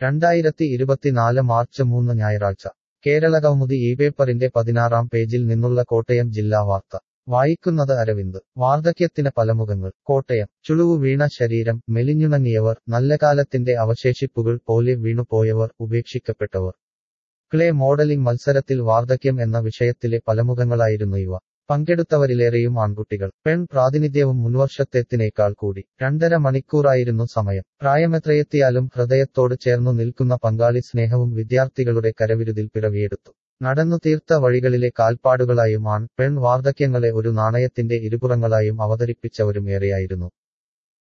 രണ്ടായിരത്തി ഇരുപത്തിനാല് മാർച്ച് മൂന്ന് ഞായറാഴ്ച കേരള കൗമുദി ഈ പേപ്പറിന്റെ പതിനാറാം പേജിൽ നിന്നുള്ള കോട്ടയം ജില്ലാ വാർത്ത വായിക്കുന്നത് അരവിന്ദ് വാർദ്ധക്യത്തിന് പലമുഖങ്ങൾ കോട്ടയം ചുളുവു വീണ ശരീരം മെലിഞ്ഞുണങ്ങിയവർ നല്ല കാലത്തിന്റെ അവശേഷിപ്പുകൾ പോലെ വീണുപോയവർ ഉപേക്ഷിക്കപ്പെട്ടവർ ക്ലേ മോഡലിംഗ് മത്സരത്തിൽ വാർദ്ധക്യം എന്ന വിഷയത്തിലെ പലമുഖങ്ങളായിരുന്നു ഇവ പങ്കെടുത്തവരിലേറെയും ആൺകുട്ടികൾ പെൺ പ്രാതിനിധ്യവും മുൻവർഷത്തേത്തിനേക്കാൾ കൂടി രണ്ടര മണിക്കൂറായിരുന്നു സമയം പ്രായമെത്രയെത്തിയാലും ഹൃദയത്തോട് ചേർന്നു നിൽക്കുന്ന പങ്കാളി സ്നേഹവും വിദ്യാർത്ഥികളുടെ കരവിരുതിൽ പിറവിയെടുത്തു നടന്നു തീർത്ത വഴികളിലെ കാൽപ്പാടുകളായും ആൺ പെൺ വാർദ്ധക്യങ്ങളെ ഒരു നാണയത്തിന്റെ ഇരുപുറങ്ങളായും അവതരിപ്പിച്ചവരും ഏറെയായിരുന്നു